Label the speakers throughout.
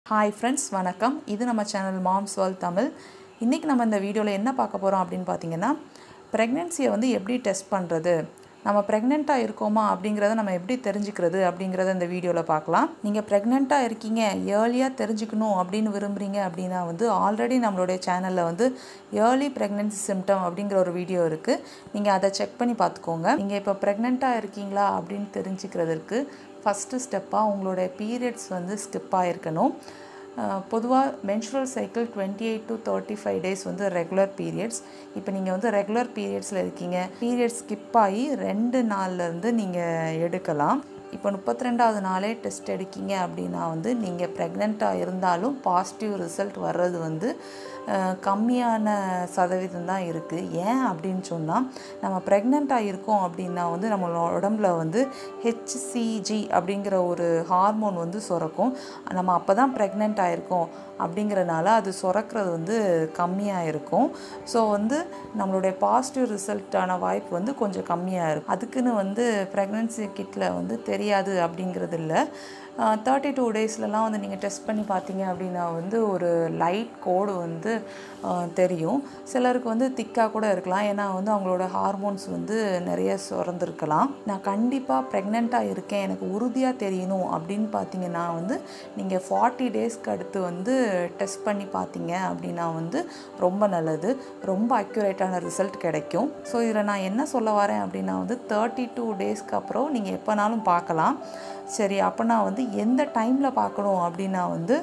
Speaker 1: hi friends வணக்கம் இது நம்ம சேனல் மாம்ஸ் வேர்ல்ட் தமிழ் இன்றைக்கி நம்ம இந்த வீடியோவில் என்ன பார்க்க போகிறோம் அப்படின்னு பார்த்தீங்கன்னா ப்ரெக்னென்சியை வந்து எப்படி டெஸ்ட் பண்ணுறது நம்ம ப்ரெக்னெண்ட்டாக இருக்கோமா அப்படிங்கிறத நம்ம எப்படி தெரிஞ்சுக்கிறது அப்படிங்கிறத இந்த வீடியோவில் பார்க்கலாம் நீங்கள் ப்ரெக்னெண்ட்டாக இருக்கீங்க ஏர்லியாக தெரிஞ்சுக்கணும் அப்படின்னு விரும்புகிறீங்க அப்படின்னா வந்து ஆல்ரெடி நம்மளுடைய சேனலில் வந்து ஏர்லி ப்ரெக்னென்சி சிம்டம் அப்படிங்கிற ஒரு வீடியோ இருக்குது நீங்கள் அதை செக் பண்ணி பார்த்துக்கோங்க நீங்கள் இப்போ ப்ரெக்னெண்ட்டாக இருக்கீங்களா அப்படின்னு தெரிஞ்சுக்கிறதுக்கு ஃபஸ்ட்டு ஸ்டெப்பாக உங்களுடைய பீரியட்ஸ் வந்து ஸ்கிப் ஆகிருக்கணும் பொதுவாக menstrual cycle twenty eight to thirty five days வந்து ரெகுலர் பீரியட்ஸ் இப்போ நீங்கள் வந்து ரெகுலர் பீரியட்ஸில் இருக்கீங்க பீரியட்ஸ் ஸ்கிப் ஆகி ரெண்டு நாள்லேருந்து நீங்கள் எடுக்கலாம் இப்போ முப்பத்தி ரெண்டாவது நாளே டெஸ்ட் எடுக்கீங்க அப்படின்னா வந்து நீங்கள் ப்ரெக்னெண்ட்டாக இருந்தாலும் பாசிட்டிவ் ரிசல்ட் வர்றது வந்து கம்மியான சதவீதம் தான் இருக்குது ஏன் அப்படின்னு சொன்னால் நம்ம ப்ரெக்னெண்ட்டாக இருக்கோம் அப்படின்னா வந்து நம்மளோட உடம்புல வந்து ஹெச்சிசிஜி அப்படிங்கிற ஒரு ஹார்மோன் வந்து சுரக்கும் நம்ம அப்போ தான் ப்ரெக்னென்ட் ஆகிருக்கோம் அப்படிங்கிறனால அது சுரக்கிறது வந்து கம்மியாக இருக்கும் ஸோ வந்து நம்மளுடைய பாசிட்டிவ் ரிசல்ட்டான வாய்ப்பு வந்து கொஞ்சம் கம்மியாக இருக்கும் அதுக்குன்னு வந்து ப்ரெக்னென்சி கிட்டில் வந்து தெரியாது அப்படிங்கிறது இல்லை தேர்ட்டி டூ டேஸ்லலாம் வந்து நீங்கள் டெஸ்ட் பண்ணி பார்த்தீங்க அப்படின்னா வந்து ஒரு லைட் கோடு வந்து தெரியும் சிலருக்கு வந்து திக்காக கூட இருக்கலாம் ஏன்னா வந்து அவங்களோட ஹார்மோன்ஸ் வந்து நிறைய சுரந்துருக்கலாம் நான் கண்டிப்பாக ப்ரெக்னெண்ட்டாக இருக்கேன் எனக்கு உறுதியாக தெரியணும் அப்படின்னு பார்த்தீங்கன்னா வந்து நீங்கள் ஃபார்ட்டி டேஸ்க்கு அடுத்து வந்து டெஸ்ட் பண்ணி பார்த்தீங்க அப்படின்னா வந்து ரொம்ப நல்லது ரொம்ப அக்யூரேட்டான ரிசல்ட் கிடைக்கும் ஸோ இதில் நான் என்ன சொல்ல வரேன் அப்படின்னா வந்து தேர்ட்டி டூ டேஸ்க்கு அப்புறம் நீங்கள் எப்போனாலும் பார்க்கலாம் சரி அப்போனா வந்து எந்த டைமில் பார்க்கணும் அப்படின்னா வந்து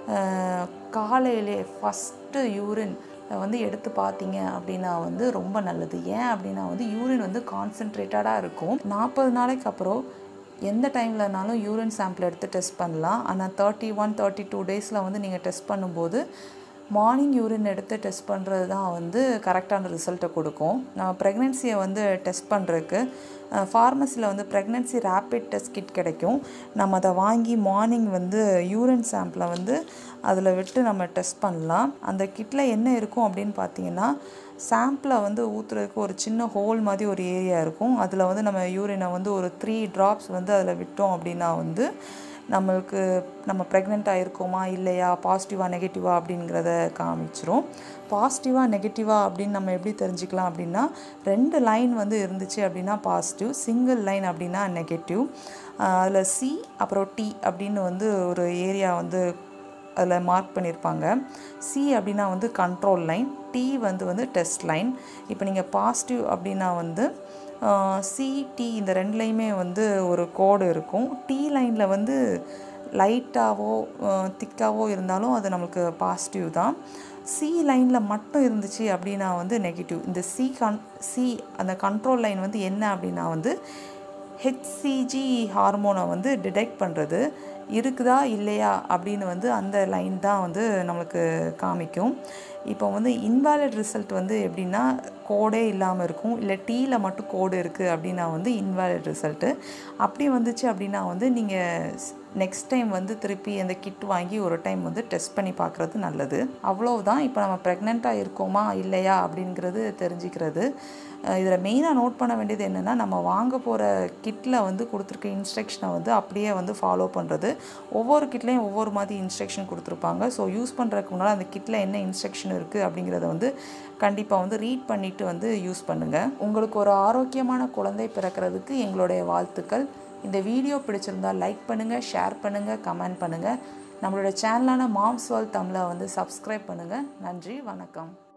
Speaker 1: காலையிலே ஃபஸ்ட்டு யூரின் வந்து எடுத்து பார்த்தீங்க அப்படின்னா வந்து ரொம்ப நல்லது ஏன் அப்படின்னா வந்து யூரின் வந்து கான்சென்ட்ரேட்டடாக இருக்கும் நாற்பது நாளைக்கு அப்புறம் எந்த டைம்லனாலும் யூரின் சாம்பிள் எடுத்து டெஸ்ட் பண்ணலாம் ஆனால் தேர்ட்டி ஒன் தேர்ட்டி டூ டேஸில் வந்து நீங்கள் டெஸ்ட் பண்ணும்போது மார்னிங் யூரின் எடுத்து டெஸ்ட் பண்ணுறது தான் வந்து கரெக்டான ரிசல்ட்டை கொடுக்கும் நம்ம ப்ரெக்னென்சியை வந்து டெஸ்ட் பண்ணுறதுக்கு ஃபார்மஸியில் வந்து ப்ரெக்னென்சி ரேப்பிட் டெஸ்ட் கிட் கிடைக்கும் நம்ம அதை வாங்கி மார்னிங் வந்து யூரின் சாம்பிளை வந்து அதில் விட்டு நம்ம டெஸ்ட் பண்ணலாம் அந்த கிட்டில் என்ன இருக்கும் அப்படின்னு பார்த்தீங்கன்னா சாம்பிளை வந்து ஊற்றுறதுக்கு ஒரு சின்ன ஹோல் மாதிரி ஒரு ஏரியா இருக்கும் அதில் வந்து நம்ம யூரினை வந்து ஒரு த்ரீ ட்ராப்ஸ் வந்து அதில் விட்டோம் அப்படின்னா வந்து நம்மளுக்கு நம்ம ப்ரெக்னெண்ட்டாக இருக்கோமா இல்லையா பாசிட்டிவாக நெகட்டிவாக அப்படிங்கிறத காமிச்சிரும் பாசிட்டிவாக நெகட்டிவாக அப்படின்னு நம்ம எப்படி தெரிஞ்சுக்கலாம் அப்படின்னா ரெண்டு லைன் வந்து இருந்துச்சு அப்படின்னா பாசிட்டிவ் சிங்கிள் லைன் அப்படின்னா நெகட்டிவ் அதில் சி அப்புறம் டி அப்படின்னு வந்து ஒரு ஏரியா வந்து அதில் மார்க் பண்ணியிருப்பாங்க சி அப்படின்னா வந்து கண்ட்ரோல் லைன் டி வந்து வந்து டெஸ்ட் லைன் இப்போ நீங்கள் பாசிட்டிவ் அப்படின்னா வந்து சிடி இந்த ரெண்டுலேயுமே வந்து ஒரு கோடு இருக்கும் டி லைனில் வந்து லைட்டாகவோ திக்காவோ இருந்தாலும் அது நம்மளுக்கு பாசிட்டிவ் தான் சி லைனில் மட்டும் இருந்துச்சு அப்படின்னா வந்து நெகட்டிவ் இந்த சி கன் சி அந்த கண்ட்ரோல் லைன் வந்து என்ன அப்படின்னா வந்து ஹெச்சிஜி ஹார்மோனை வந்து டிடெக்ட் பண்ணுறது இருக்குதா இல்லையா அப்படின்னு வந்து அந்த லைன் தான் வந்து நம்மளுக்கு காமிக்கும் இப்போ வந்து இன்வாலிட் ரிசல்ட் வந்து எப்படின்னா கோடே இல்லாமல் இருக்கும் இல்லை டீயில் மட்டும் கோடு இருக்குது அப்படின்னா வந்து இன்வாலிட் ரிசல்ட்டு அப்படி வந்துச்சு அப்படின்னா வந்து நீங்கள் நெக்ஸ்ட் டைம் வந்து திருப்பி அந்த கிட் வாங்கி ஒரு டைம் வந்து டெஸ்ட் பண்ணி பார்க்குறது நல்லது அவ்வளோதான் இப்போ நம்ம ப்ரெக்னெண்ட்டாக இருக்கோமா இல்லையா அப்படிங்கிறது தெரிஞ்சுக்கிறது இதில் மெயினாக நோட் பண்ண வேண்டியது என்னென்னா நம்ம வாங்க போகிற கிட்டில் வந்து கொடுத்துருக்க இன்ஸ்ட்ரக்ஷனை வந்து அப்படியே வந்து ஃபாலோ பண்ணுறது ஒவ்வொரு கிட்லேயும் ஒவ்வொரு மாதிரி இன்ஸ்ட்ரக்ஷன் கொடுத்துருப்பாங்க ஸோ யூஸ் பண்ணுறதுக்கு முன்னால் அந்த கிட்டில் என்ன இன்ஸ்ட்ரக்ஷன் இருக்குது அப்படிங்கிறத வந்து கண்டிப்பாக வந்து ரீட் பண்ணிவிட்டு வந்து யூஸ் பண்ணுங்கள் உங்களுக்கு ஒரு ஆரோக்கியமான குழந்தை பிறக்கிறதுக்கு எங்களுடைய வாழ்த்துக்கள் இந்த வீடியோ பிடிச்சிருந்தால் லைக் பண்ணுங்கள் ஷேர் பண்ணுங்கள் கமெண்ட் பண்ணுங்கள் நம்மளோட சேனலான மாம்ஸ் வேர்ல்ட் தமிழை வந்து சப்ஸ்கிரைப் பண்ணுங்கள் நன்றி வணக்கம்